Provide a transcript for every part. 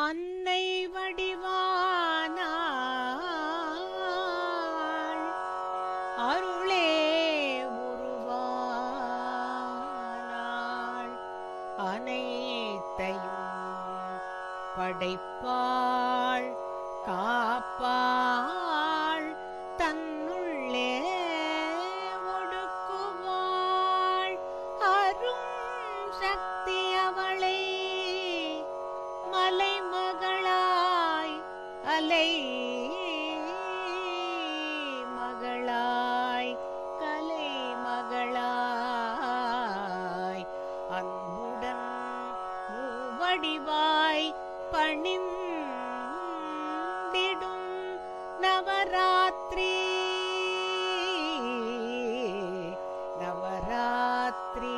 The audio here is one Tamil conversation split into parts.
அன்னை வடிவானாள் அருளே உருவானாள் அனைத்தையும் படைப்பாள் காப்பாள் தன்னுள்ளே ஒடுக்குவாள் அரும் சக்தி அவளை மலைமகளாய் அலை மகளாய் கலை மகளாய் அன்புடன் மூவடிவாய் பணிந்திடும் நவராத்திரி நவராத்திரி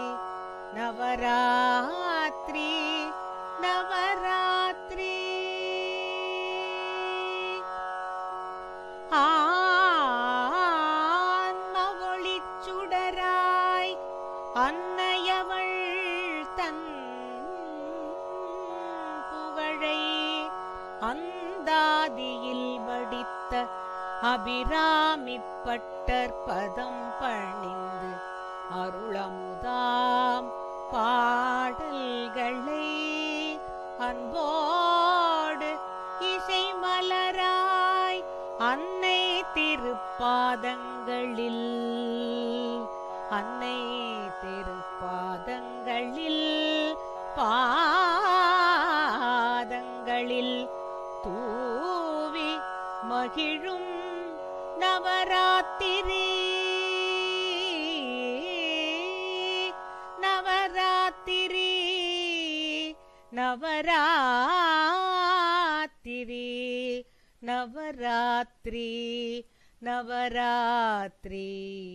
நவராத்திரி நவராத்திரி ஆன்மவொளிச் சுடராய் அன்னையவள் தன் புகழை அந்தாதியில் வடித்த அபிராமிப்பட்டர் பதம் பணிந்து அருளமுதாம் பாடல்களை அன்போடு இசை மலராய் அன்னை திருப்பாதங்களில் அன்னை திருப்பாதங்களில் பாதங்களில் தூவி மகிழும் நவராத்திரி நவராத்திரி நவராத்திரி நவராத்திரி நவராத்திரி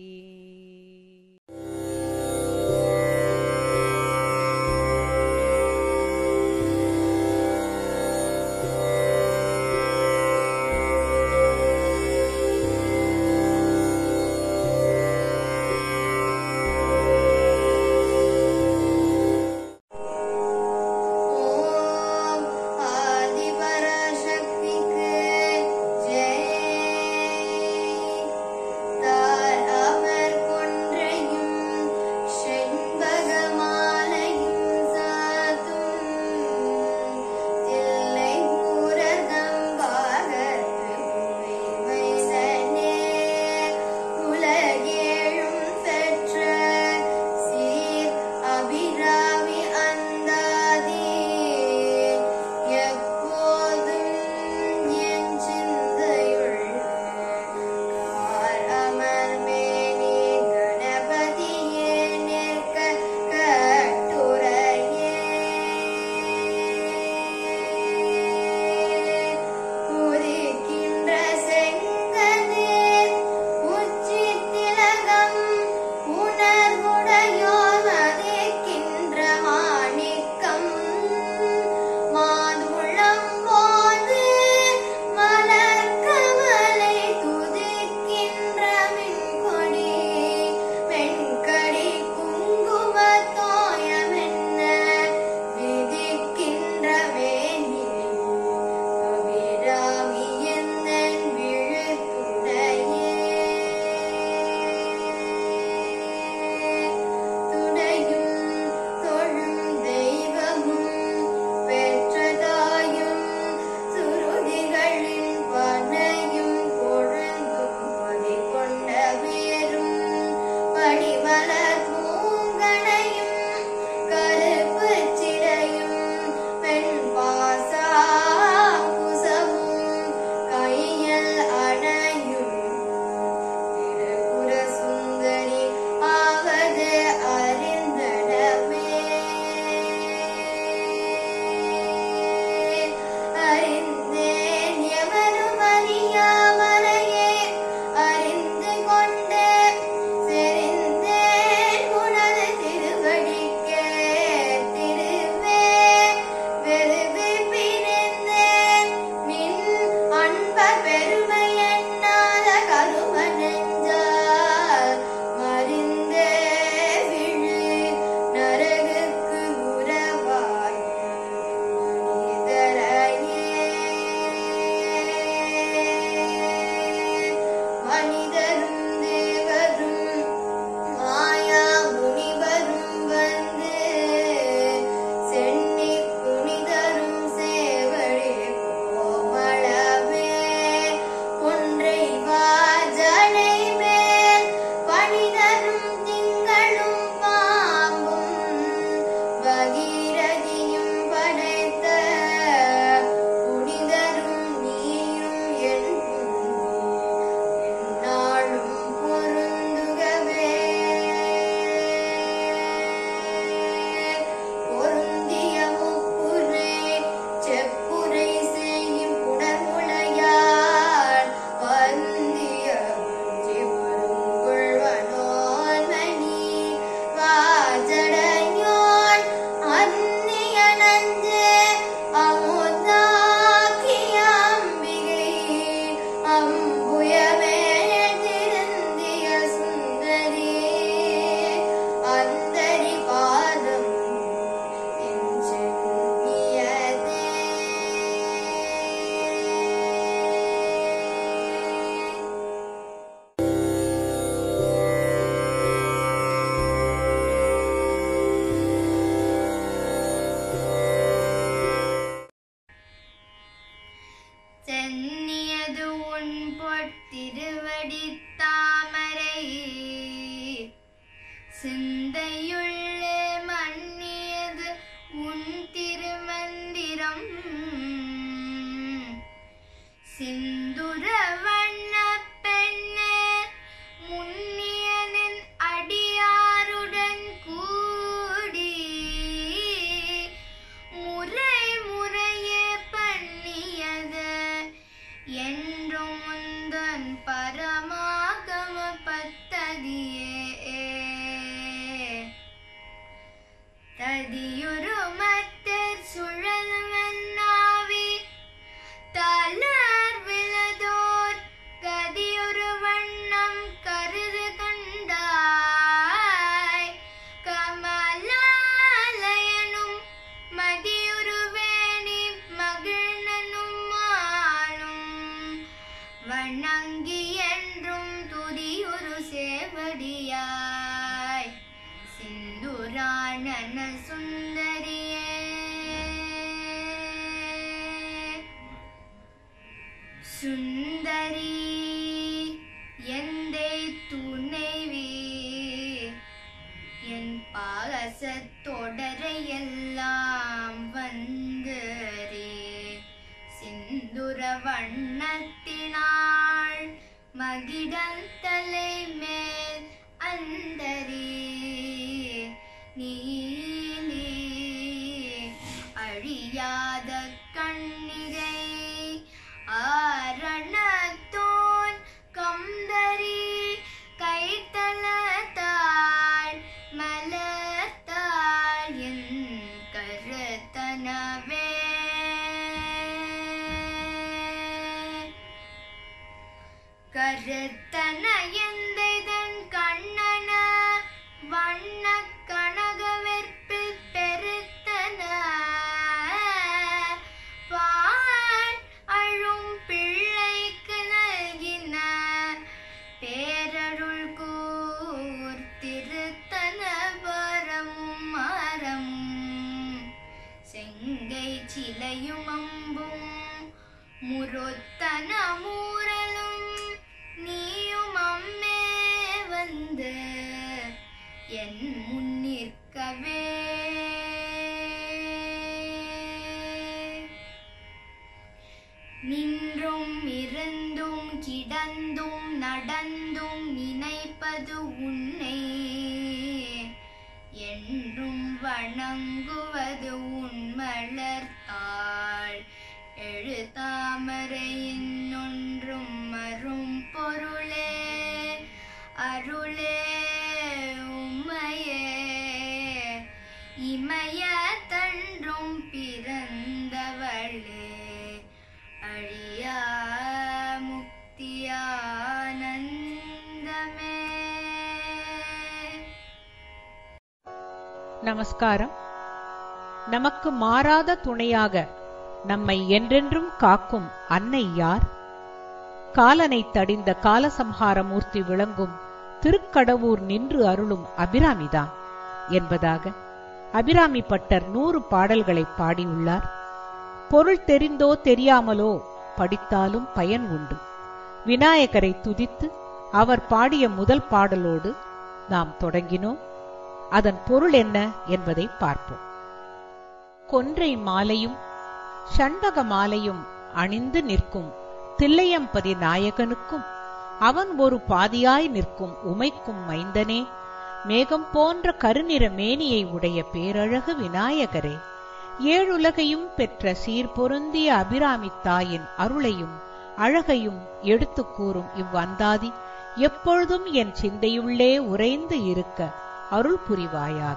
ஓம் ஆதிபராசக்திக்கு ஜெய் தார் அமர் கொண்ட பகீரதியும் படைத்த புனிதரும் நீயும் எண்ணும் எந்நாளும் பொருந்துகவே பொருந்திய முப்புரை செப்புரை செய்யும் புடமுலையார் வந்திய வஞ்சி பெருங்குள்வனோன்மணி வாஜடையோன் அந்நிய நஞ்சே அமுதாக்கிய அம்பிகை அம்புயமே திருந்திய சுந்தரி அந்தரி பாதம் என் சென்னியதே சென்னியது உன் பொற்திருவடி தாமரை சிந்தையுள்ளே மன்னியது உன் திருமந்திரம் சிந்துர வண்ண பெண்ணே முன்னியனின் அடியாருடன் கூடி முறை முறையே பண்ணியது என்றும் முந்தன் பரமாகம பத்ததியே ததியுரு மத்தர் சுழலுமென்னாவி தளர் விலதோர் கதியொரு வண்ணம் கருது கண்டாய் கமலாலயனும் மதியுருவேணி மகிழ்னனும் மாலும் வண்ணங்கி என்றும் துதியுரு சேவடியாய் சிந்துராணன சுந்தரியே சுந்தரி எந்தை துணைவி என் பாகசத்தொடரை எல்லாம் வந்தரே சிந்துர வண்ணத்தினாள் மகிழன் தலை மேல் அந்தரி நீலி அழியாத கண்ணிகை ஆரணத்தோன் கந்தரி கைத்தலத்தாள் மலர்த்தாள் என் கருத்தனவே கருத்தன எந்தைதன் கண்ணன வண்ண கனகவெற்பில் பெருத்தன பால் அழும் பிள்ளைக்கு நல்கின பேரருள் கூர் திருத்தன வரமும் மரமும் செங்கை சிலையும் அம்பும் முருத்தன மூரலும் நீயும் அம்மே வந்து என் முன்னிற்கவே நின்றும் இருந்தும் கிடந்தும் நடந்தும் நினைப்பது உன்னை என்றும் வணங்குவது உன் மலர்த்தாள் எழுதாமரையின் ஒன்றும் மறும் பொருளே அருளே உம்மையே இமய தன்றும் பிறந்தவளே அழியா முக்தியானந்தமே நமஸ்காரம் நமக்கு மாறாத துணையாக நம்மை என்றென்றும் காக்கும் அன்னை யார் காலனை தடிந்த காலசம்ஹார மூர்த்தி விளங்கும் திருக்கடவூர் நின்று அருளும் அபிராமிதான் என்பதாக அபிராமி பட்டர் நூறு பாடல்களை பாடியுள்ளார் பொருள் தெரிந்தோ தெரியாமலோ படித்தாலும் பயன் உண்டு விநாயகரை துதித்து அவர் பாடிய முதல் பாடலோடு நாம் தொடங்கினோம் அதன் பொருள் என்ன என்பதை பார்ப்போம் கொன்றை மாலையும் ஷண்பக மாலையும் அணிந்து நிற்கும் தில்லையம்பதி நாயகனுக்கும் அவன் ஒரு பாதியாய் நிற்கும் உமைக்கும் மைந்தனே மேகம் போன்ற கருநிற மேனியை உடைய பேரழகு விநாயகரே ஏழுலகையும் பெற்ற சீர் பொருந்திய அபிராமி தாயின் அருளையும் அழகையும் எடுத்துக் கூறும் இவ்வந்தாதி எப்பொழுதும் என் சிந்தையுள்ளே உறைந்து இருக்க அருள் புரிவாயாக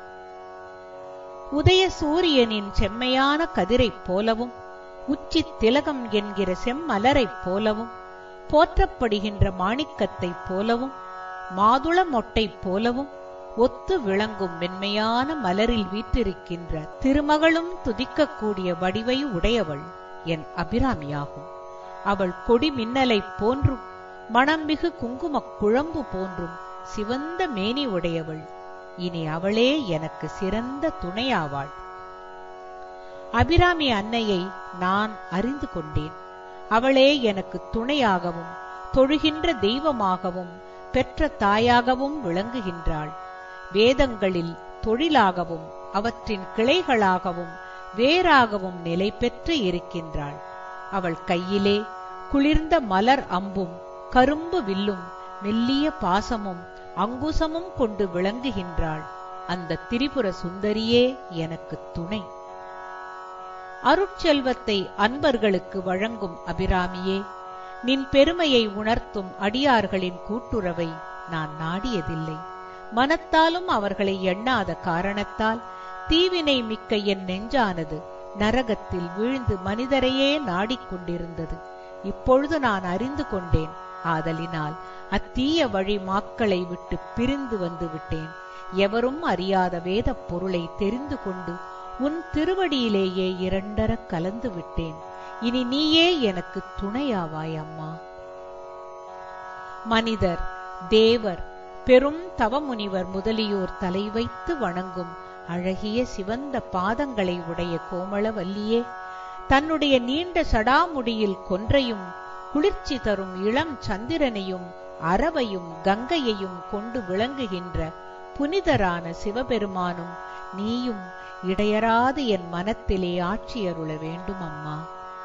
உதய சூரியனின் செம்மையான கதிரைப் போலவும் உச்சித் திலகம் என்கிற செம்மலரைப் போலவும் போற்றப்படுகின்ற மாணிக்கத்தைப் போலவும் மாதுள மொட்டைப் போலவும் ஒத்து விளங்கும் மென்மையான மலரில் வீற்றிருக்கின்ற திருமகளும் துதிக்கக்கூடிய வடிவை உடையவள் என் அபிராமியாகும் அவள் கொடி மின்னலைப் போன்றும் மணமிகு குங்குமக் குழம்பு போன்றும் சிவந்த மேனி உடையவள் இனி அவளே எனக்கு சிறந்த துணையாவாள் அபிராமி அன்னையை நான் அறிந்து கொண்டேன் அவளே எனக்கு துணையாகவும் தொழுகின்ற தெய்வமாகவும் பெற்ற தாயாகவும் விளங்குகின்றாள் வேதங்களில் தொழிலாகவும் அவற்றின் கிளைகளாகவும் வேறாகவும் நிலை பெற்று இருக்கின்றாள் அவள் கையிலே குளிர்ந்த மலர் அம்பும் கரும்பு வில்லும் மெல்லிய பாசமும் அங்குசமும் கொண்டு விளங்குகின்றாள் அந்த திரிபுர சுந்தரியே எனக்கு துணை அருட்செல்வத்தை அன்பர்களுக்கு வழங்கும் அபிராமியே நின் பெருமையை உணர்த்தும் அடியார்களின் கூட்டுறவை நான் நாடியதில்லை மனத்தாலும் அவர்களை எண்ணாத காரணத்தால் தீவினை மிக்க என் நெஞ்சானது நரகத்தில் வீழ்ந்து மனிதரையே நாடிக்கொண்டிருந்தது இப்பொழுது நான் அறிந்து கொண்டேன் ஆதலினால் அத்தீய வழி மாக்களை விட்டு பிரிந்து வந்து விட்டேன் எவரும் அறியாத வேதப் பொருளை தெரிந்து கொண்டு உன் திருவடியிலேயே இரண்டரக் கலந்து விட்டேன் இனி நீயே எனக்கு துணையாவாய் அம்மா மனிதர் தேவர் பெரும் தவமுனிவர் முதலியோர் தலை வைத்து வணங்கும் அழகிய சிவந்த பாதங்களை உடைய கோமளவல்லியே தன்னுடைய நீண்ட சடாமுடியில் கொன்றையும் குளிர்ச்சி தரும் இளம் சந்திரனையும் அரவையும் கங்கையையும் கொண்டு விளங்குகின்ற புனிதரான சிவபெருமானும் நீயும் இடையராது என் மனத்திலே ஆட்சியருள வேண்டும் அம்மா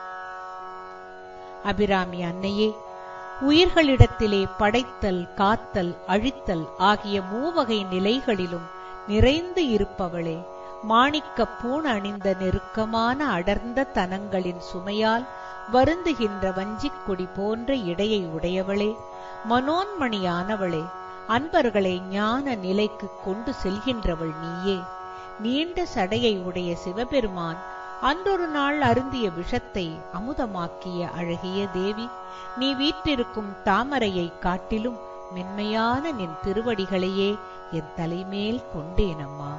அபிராமி அன்னையே உயிர்களிடத்திலே படைத்தல் காத்தல் அழித்தல் ஆகிய மூவகை நிலைகளிலும் நிறைந்து இருப்பவளே மாணிக்க பூண் அணிந்த நெருக்கமான அடர்ந்த தனங்களின் சுமையால் வருந்துகின்ற வஞ்சிக் கொடி போன்ற இடையை உடையவளே மனோன்மணியானவளே அன்பர்களை ஞான நிலைக்கு கொண்டு செல்கின்றவள் நீயே நீண்ட சடையை உடைய சிவபெருமான் அன்றொரு நாள் அருந்திய விஷத்தை அமுதமாக்கிய அழகிய தேவி நீ வீற்றிருக்கும் தாமரையை காட்டிலும் மென்மையான நின் திருவடிகளையே என் தலைமேல் கொண்டேனம்மா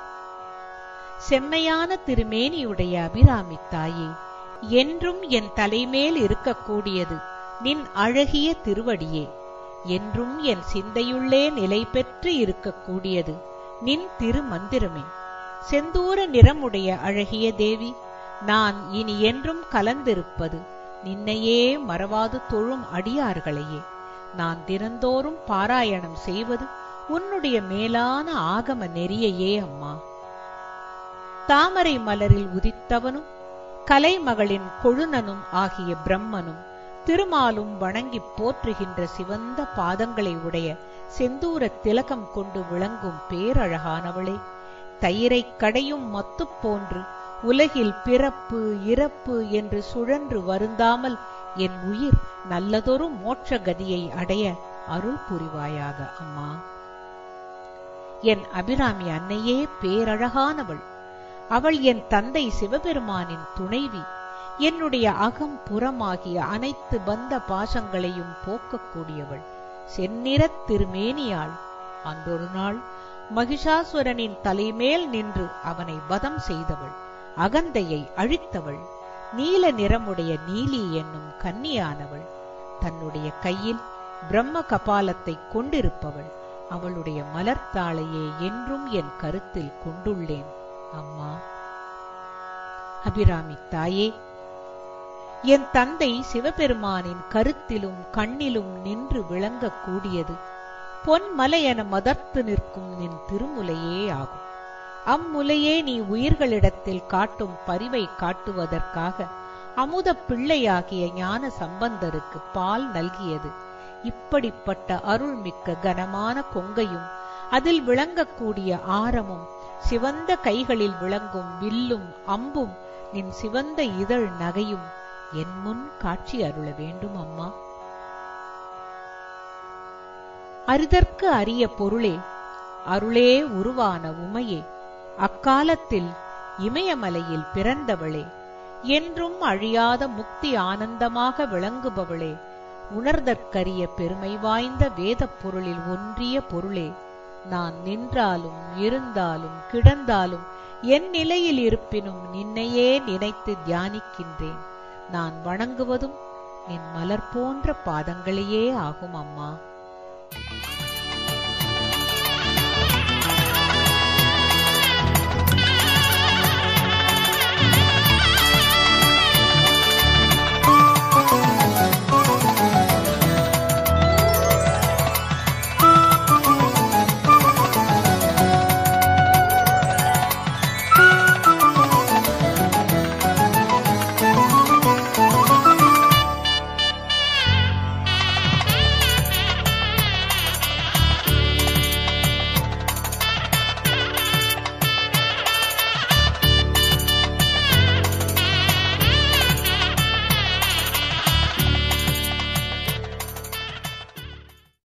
செம்மையான திருமேனியுடைய அபிராமி தாயே என்றும் என் தலைமேல் இருக்கக்கூடியது நின் அழகிய திருவடியே என்றும் என் சிந்தையுள்ளே நிலை பெற்று இருக்கக்கூடியது நின் திருமந்திரமே செந்தூர நிறமுடைய அழகிய தேவி நான் இனி என்றும் கலந்திருப்பது நின்னையே மறவாது தொழும் அடியார்களையே நான் தினந்தோறும் பாராயணம் செய்வது உன்னுடைய மேலான ஆகம நெறியையே அம்மா தாமரை மலரில் உதித்தவனும் கலைமகளின் கொழுனனும் ஆகிய பிரம்மனும் திருமாலும் வணங்கிப் போற்றுகின்ற சிவந்த பாதங்களை உடைய செந்தூர திலகம் கொண்டு விளங்கும் பேரழகானவளே தயிரைக் கடையும் மத்துப் போன்று உலகில் பிறப்பு இறப்பு என்று சுழன்று வருந்தாமல் என் உயிர் நல்லதொரு மோட்ச கதியை அடைய அருள் புரிவாயாக அம்மா என் அபிராமி அன்னையே பேரழகானவள் அவள் என் தந்தை சிவபெருமானின் துணைவி என்னுடைய அகம் புறமாகிய அனைத்து பந்த பாசங்களையும் போக்கக்கூடியவள் செந்நிறத் திருமேனியாள் அன்றொரு நாள் மகிஷாசுரனின் தலைமேல் நின்று அவனை வதம் செய்தவள் அகந்தையை அழித்தவள் நீல நிறமுடைய நீலி என்னும் கன்னியானவள் தன்னுடைய கையில் பிரம்ம கபாலத்தை கொண்டிருப்பவள் அவளுடைய மலர்த்தாளையே என்றும் என் கருத்தில் கொண்டுள்ளேன் அம்மா அபிராமி தாயே என் தந்தை சிவபெருமானின் கருத்திலும் கண்ணிலும் நின்று விளங்கக்கூடியது பொன்மலை என மதர்த்து நிற்கும் நின் திருமுலையே ஆகும் அம்முலையே நீ உயிர்களிடத்தில் காட்டும் பரிவை காட்டுவதற்காக அமுத பிள்ளையாகிய ஞான சம்பந்தருக்கு பால் நல்கியது இப்படிப்பட்ட அருள்மிக்க கனமான கொங்கையும் அதில் விளங்கக்கூடிய ஆரமும் சிவந்த கைகளில் விளங்கும் வில்லும் அம்பும் நின் சிவந்த இதழ் நகையும் என் முன் காட்சி அருள வேண்டும் அம்மா அரிதற்கு அரிய பொருளே அருளே உருவான உமையே அக்காலத்தில் இமயமலையில் பிறந்தவளே என்றும் அழியாத முக்தி ஆனந்தமாக விளங்குபவளே உணர்தற்கரிய பெருமை வாய்ந்த வேதப் பொருளில் ஒன்றிய பொருளே நான் நின்றாலும் இருந்தாலும் கிடந்தாலும் என் நிலையில் இருப்பினும் நின்னையே நினைத்து தியானிக்கின்றேன் நான் வணங்குவதும் நின் மலர் போன்ற பாதங்களையே ஆகும் அம்மா